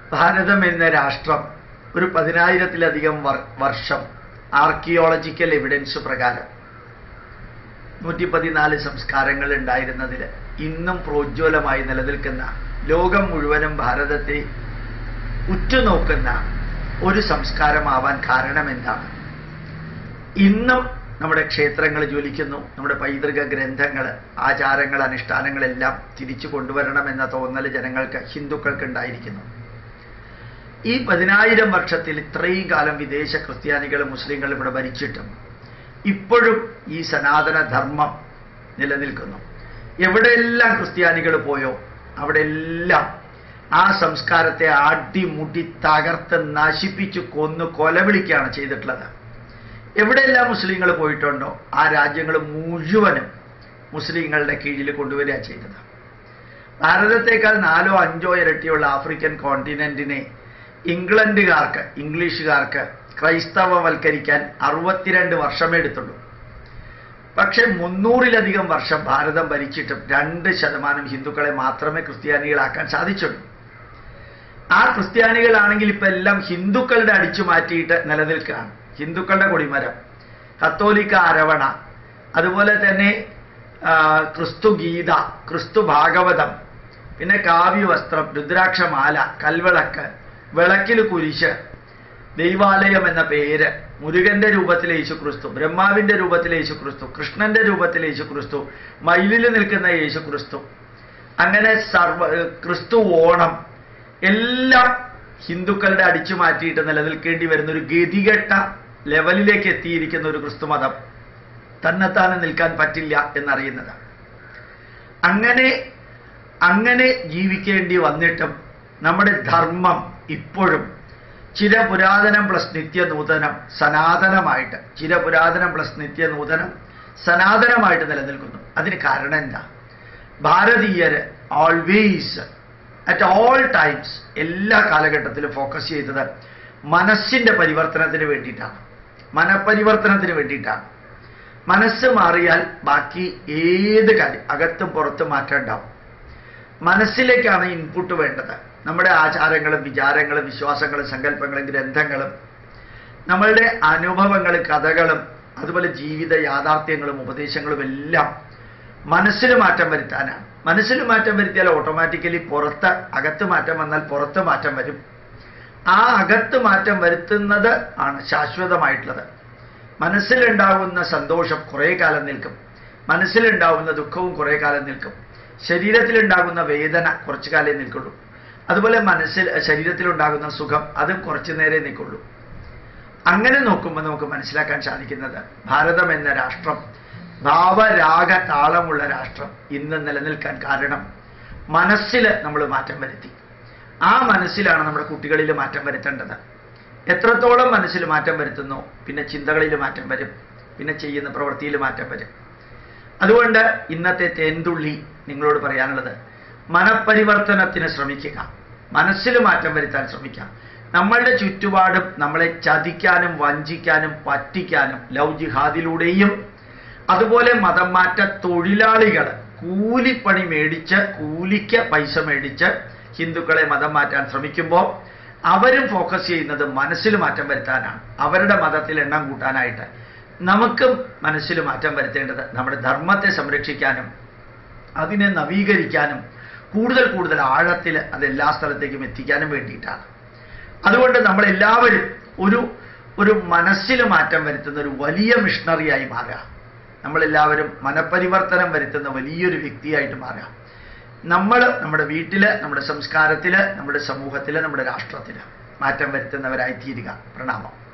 ഭാരതം എന്ന രാഷ്ട്രം ഒരു പതിനായിരത്തിലധികം വർ- വർഷം ആർക്കിയോളജിക്കൽ എവിഡൻസ് പ്രകാരം നൂറ്റി പതിനാല് സംസ്കാരങ്ങൾ ഉണ്ടായിരുന്നതിൽ ഇന്നും പ്രോജ്വലമായി നിലനിൽക്കുന്ന ലോകം മുഴുവനും ഭാരതത്തെ ഉറ്റുനോക്കുന്ന ഒരു സംസ്കാരമാവാൻ കാരണം എന്താണ് ഇന്നും നമ്മുടെ ക്ഷേത്രങ്ങൾ ജ്വലിക്കുന്നു നമ്മുടെ പൈതൃക ഗ്രന്ഥങ്ങൾ ആചാരങ്ങൾ അനുഷ്ഠാനങ്ങളെല്ലാം തിരിച്ചു കൊണ്ടുവരണമെന്ന തോന്നൽ ജനങ്ങൾക്ക് ഹിന്ദുക്കൾക്ക് ഉണ്ടായിരിക്കുന്നു ഈ പതിനായിരം വർഷത്തിൽ ഇത്രയും കാലം വിദേശ ക്രിസ്ത്യാനികൾ മുസ്ലിങ്ങൾ ഇവിടെ ഭരിച്ചിട്ടും ഇപ്പോഴും ഈ സനാതന ധർമ്മം നിലനിൽക്കുന്നു എവിടെയെല്ലാം ക്രിസ്ത്യാനികൾ പോയോ അവിടെ എല്ലാം ആ സംസ്കാരത്തെ അടിമുടി തകർത്ത് നശിപ്പിച്ചു കൊന്നു കൊലവിളിക്കുകയാണ് ചെയ്തിട്ടുള്ളത് എവിടെയെല്ലാം മുസ്ലിങ്ങൾ പോയിട്ടുണ്ടോ ആ രാജ്യങ്ങൾ മുഴുവനും മുസ്ലിങ്ങളുടെ കീഴിൽ കൊണ്ടുവരിക ചെയ്തത് ഭാരതത്തെക്കാൾ നാലോ അഞ്ചോ ഇരട്ടിയുള്ള ആഫ്രിക്കൻ കോണ്ടിനെന്റിനെ ഇംഗ്ലണ്ടുകാർക്ക് ഇംഗ്ലീഷുകാർക്ക് ക്രൈസ്തവവൽക്കരിക്കാൻ അറുപത്തിരണ്ട് വർഷമേ എടുത്തുള്ളൂ പക്ഷെ മുന്നൂറിലധികം വർഷം ഭാരതം ഭരിച്ചിട്ടും രണ്ട് ശതമാനം ഹിന്ദുക്കളെ മാത്രമേ ക്രിസ്ത്യാനികളാക്കാൻ സാധിച്ചുള്ളൂ ആ ക്രിസ്ത്യാനികളാണെങ്കിൽ ഇപ്പൊ എല്ലാം ഹിന്ദുക്കളുടെ അടിച്ചു മാറ്റിയിട്ട് നിലനിൽക്കുകയാണ് ഹിന്ദുക്കളുടെ കൊടിമരം കത്തോലിക്ക അരവണ അതുപോലെ തന്നെ ആ, ക്രിസ്തു ഗീത ക്രിസ്തു ഭാഗവതം പിന്നെ കാവ്യവസ്ത്രം രുദ്രാക്ഷമാല കൽവിളക്ക് വിളക്കിൽ കുരിശ് ദൈവാലയം എന്ന പേര് മുരുകന്റെ രൂപത്തിൽ യേശു ക്രിസ്തു ബ്രഹ്മാവിന്റെ രൂപത്തിൽ യേശു ക്രിസ്തു കൃഷ്ണന്റെ രൂപത്തിൽ യേശു ക്രിസ്തു മയിലിൽ നിൽക്കുന്ന യേശു ക്രിസ്തു അങ്ങനെ സർവ ക്രിസ്തു ഓണം എല്ലാം ഹിന്ദുക്കളുടെ അടിച്ചു മാറ്റിയിട്ട് നിലനിൽക്കേണ്ടി വരുന്ന ഒരു ഗതികെട്ട ലെവലിലേക്ക് എത്തിയിരിക്കുന്ന ഒരു ക്രിസ്തുമതം തന്നെത്താനെ നിൽക്കാൻ പറ്റില്ല എന്നറിയുന്നത് അങ്ങനെ അങ്ങനെ ജീവിക്കേണ്ടി വന്നിട്ടും നമ്മുടെ ധർമ്മം ഇപ്പോഴും ചിരപുരാതനം പ്ലസ് നിത്യനൂതനം സനാതനമായിട്ട് ചിരപുരാതനം പ്ലസ് നിത്യനൂതനം സനാതനമായിട്ട് നിലനിൽക്കുന്നു അതിന് കാരണം എന്താ ഭാരതീയര് ഓൾവേസ് അറ്റ് ഓൾ ടൈംസ് എല്ലാ കാലഘട്ടത്തിലും ഫോക്കസ് ചെയ്തത് മനസ്സിന്റെ പരിവർത്തനത്തിന് വേണ്ടിയിട്ടാണ് മനപരിവർത്തനത്തിന് വേണ്ടിയിട്ടാണ് മനസ്സ് മാറിയാൽ ബാക്കി ഏത് കാര്യം അകത്തും പുറത്തും മാറ്റം ഉണ്ടാവും മനസ്സിലേക്കാണ് ഇൻപുട്ട് വേണ്ടത് നമ്മുടെ ആചാരങ്ങളും വിചാരങ്ങളും വിശ്വാസങ്ങളും സങ്കല്പങ്ങളും ഗ്രന്ഥങ്ങളും നമ്മളുടെ അനുഭവങ്ങളും കഥകളും അതുപോലെ ജീവിത യാഥാർത്ഥ്യങ്ങളും ഉപദേശങ്ങളും എല്ലാം മനസ്സിൽ മാറ്റം വരുത്താനാണ് മനസ്സിൽ മാറ്റം വരുത്തിയാൽ ഓട്ടോമാറ്റിക്കലി പുറത്ത് അകത്ത് മാറ്റം വന്നാൽ പുറത്ത് മാറ്റം വരും ആ അകത്ത് മാറ്റം വരുത്തുന്നത് ആണ് ശാശ്വതമായിട്ടുള്ളത് മനസ്സിലുണ്ടാകുന്ന സന്തോഷം കുറേ കാലം നിൽക്കും മനസ്സിലുണ്ടാകുന്ന ദുഃഖവും കുറേ കാലം നിൽക്കും ശരീരത്തിലുണ്ടാകുന്ന വേദന കുറച്ചു കാലേ നിൽക്കുള്ളൂ അതുപോലെ മനസ്സിൽ ശരീരത്തിലുണ്ടാകുന്ന സുഖം അതും കുറച്ചു നേരെ നിൽക്കുള്ളൂ അങ്ങനെ നോക്കുമ്പോൾ നമുക്ക് മനസ്സിലാക്കാൻ സാധിക്കുന്നത് ഭാരതം എന്ന രാഷ്ട്രം ഭാവരാഗ താളമുള്ള രാഷ്ട്രം ഇന്ന് നിലനിൽക്കാൻ കാരണം മനസ്സിൽ നമ്മൾ മാറ്റം വരുത്തി ആ മനസ്സിലാണ് നമ്മുടെ കുട്ടികളിൽ മാറ്റം വരുത്തേണ്ടത് എത്രത്തോളം മനസ്സിൽ മാറ്റം വരുത്തുന്നോ പിന്നെ ചിന്തകളിൽ മാറ്റം വരും പിന്നെ ചെയ്യുന്ന പ്രവൃത്തിയിൽ മാറ്റം വരും അതുകൊണ്ട് ഇന്നത്തെ തേൻതുള്ളി നിങ്ങളോട് പറയാനുള്ളത് മനപരിവർത്തനത്തിന് ശ്രമിക്കുക മനസ്സിൽ മാറ്റം വരുത്താൻ ശ്രമിക്കാം നമ്മളുടെ ചുറ്റുപാടും നമ്മളെ ചതിക്കാനും വഞ്ചിക്കാനും പറ്റിക്കാനും ലവ് ജിഹാദിലൂടെയും അതുപോലെ മതം മാറ്റ തൊഴിലാളികൾ കൂലിപ്പണി മേടിച്ച് കൂലിക്ക് പൈസ മേടിച്ച് ഹിന്ദുക്കളെ മതം മാറ്റാൻ ശ്രമിക്കുമ്പോൾ അവരും ഫോക്കസ് ചെയ്യുന്നത് മനസ്സിൽ മാറ്റം വരുത്താനാണ് അവരുടെ മതത്തിൽ എണ്ണം കൂട്ടാനായിട്ട് നമുക്കും മനസ്സിൽ മാറ്റം വരുത്തേണ്ടത് നമ്മുടെ ധർമ്മത്തെ സംരക്ഷിക്കാനും അതിനെ നവീകരിക്കാനും കൂടുതൽ കൂടുതൽ ആഴത്തിൽ അത് എല്ലാ സ്ഥലത്തേക്കും എത്തിക്കാനും വേണ്ടിയിട്ടാണ് അതുകൊണ്ട് നമ്മളെല്ലാവരും ഒരു ഒരു മനസ്സിൽ മാറ്റം വരുത്തുന്ന ഒരു വലിയ മിഷണറിയായി മാറുക നമ്മളെല്ലാവരും മനപരിവർത്തനം വരുത്തുന്ന വലിയൊരു വ്യക്തിയായിട്ട് മാറുക നമ്മൾ നമ്മുടെ വീട്ടിൽ നമ്മുടെ സംസ്കാരത്തിൽ നമ്മുടെ സമൂഹത്തിൽ നമ്മുടെ രാഷ്ട്രത്തിൽ മാറ്റം വരുത്തുന്നവരായി തീരുക പ്രണാമം